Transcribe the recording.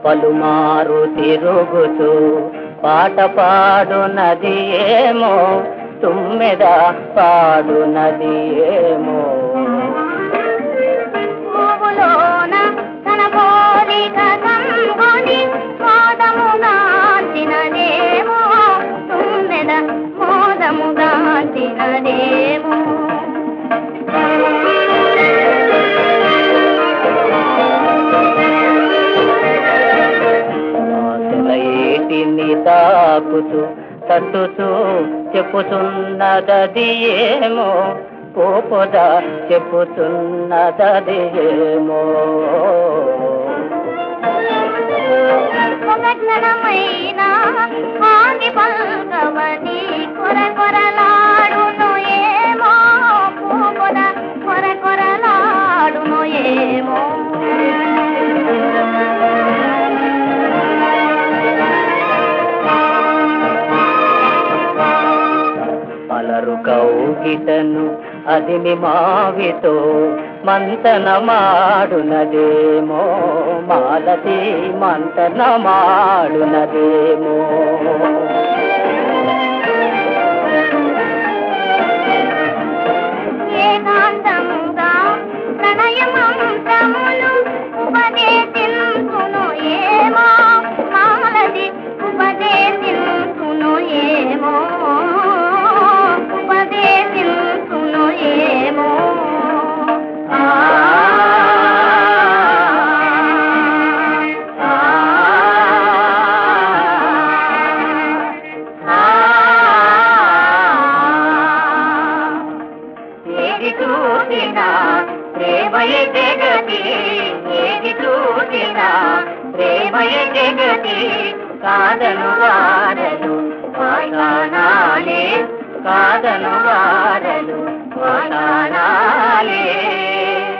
పలుమారు తిరుగుతూ పాట పాడునది ఏమో తుమ్మెద పాడునది ఏమో పువ్వులోన తన పోలిక కనుగొని మోదముగాంచినదేమో తుమ్మెద మోదముగాంచినదేమో ఆశలైటిని తాకుతూ తట్టుతూ చెప్పుతున్నదది ఏమో పోపద చెప్పుతున్నదది ఏమో ఒక క్షణమైన ఆగి పల్కవని కొర కొరలాడును ఏమో పూకొద కొర కొరలాడును ఏమో అలరు కౌగిటను అది మావితో మంతన మాడునదేమో మాలతి మంతన మాడునదేమో ఏకాంతముగా ప్రణయమంత్రములు ఉపదేశించును ఏమో మాలది ఉపదేశించును ఏమో ఉపదేశించును ఏమో ఆ ఆ ఏది చూసినా ప్రేమయ జగతి ఏది చూసినా ప్రేమయ జగతి కాదను వారలు పాషాణాలే కాదను వారలు పాషాణాలే